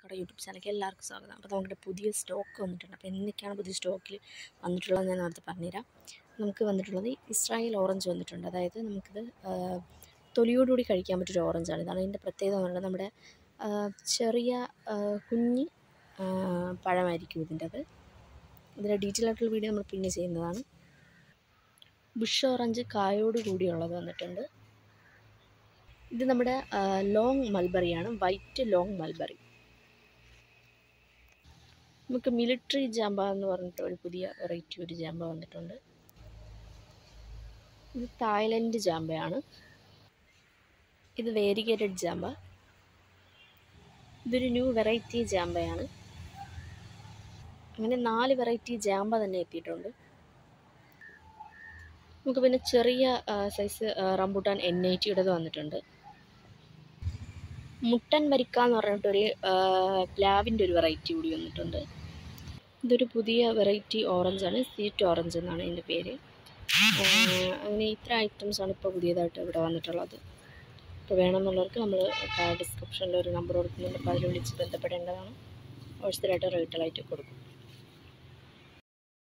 കട യൂട്യൂബ് ചാനലിലേക്ക് എല്ലാവർക്കും സ്വാഗതം അപ്പോൾ നമ്മുടെ പുതിയ സ്റ്റോക്ക് വന്നിട്ടുണ്ട് അപ്പോൾ എന്തൊക്കെയാണ് പുതിയ സ്റ്റോക്കിൽ വന്നിട്ടുള്ളത് ഞാൻ നേരത്തെ പറഞ്ഞുതരാം നമുക്ക് വന്നിട്ടുള്ളത് ഇസ്രായേൽ ഓറഞ്ച് വന്നിട്ടുണ്ട് അതായത് നമുക്കിത് ആ, തൊലിയോടുകൂടി കഴിക്കാൻ പറ്റിയൊരു ഓറഞ്ചാണ് ഇതാണ് ഇതിൻ്റെ പ്രത്യേകത എന്ന് പറയുന്നത് നമ്മുടെ ആ, ചെറിയ ആ, കുഞ്ഞ് ആ, പഴമായിരിക്കും ഇതിൻ്റെ അത് ഇതിൻ്റെ ഡീറ്റെയിൽ ആയിട്ടുള്ള വീഡിയോ നമ്മൾ പിന്നെ ചെയ്യുന്നതാണ് ബുഷ് ഓറഞ്ച് കായോട് കൂടിയുള്ളത് വന്നിട്ടുണ്ട് ഇത് നമ്മുടെ ലോങ് മൽബറിയാണ് വൈറ്റ് ലോങ് മൽബറി നമുക്ക് മിലിറ്ററി ജാമ്പ എന്ന് പറഞ്ഞിട്ട് ഒരു പുതിയ വെറൈറ്റി ഒരു ജാമ്പ വന്നിട്ടുണ്ട് ഇത് തായ്ലൻഡ് ജാമ്പയാണ് ഇത് വേരിഗേറ്റഡ് ജാമ്പ ഇതൊരു ന്യൂ വെറൈറ്റി ജാമ്പയാണ് അങ്ങനെ നാല് വെറൈറ്റി ജാമ്പ തന്നെ എത്തിയിട്ടുണ്ട് നമുക്ക് പിന്നെ ചെറിയ സൈസ് റംബൂട്ടാൻ എൻ ഐ ടിയുടേത് വന്നിട്ടുണ്ട് മുട്ടൻ വരിക്ക എന്ന് പറഞ്ഞിട്ടൊരു പ്ലാവിൻ്റെ ഒരു വെറൈറ്റി കൂടി വന്നിട്ടുണ്ട് ഇതൊരു പുതിയ വെറൈറ്റി ഓറഞ്ചാണ് സ്വീറ്റ് ഓറഞ്ച് എന്നാണ് ഇതിൻ്റെ പേര് ആ, അങ്ങനെ ഇത്ര ഐറ്റംസാണ് ഇപ്പോൾ പുതിയതായിട്ട് ഇവിടെ വന്നിട്ടുള്ളത് ഇപ്പോൾ വേണമെന്നുള്ളവർക്ക് നമ്മൾ ഡിസ്ക്രിപ്ഷനിൽ ഒരു നമ്പർ കൊടുക്കുന്നുണ്ട് അപ്പോൾ അതിൽ വിളിച്ച് ബന്ധപ്പെടേണ്ടതാണ് ഹോൾസെയിലായിട്ട് റീറ്റെയിലായിട്ട് കൊടുക്കും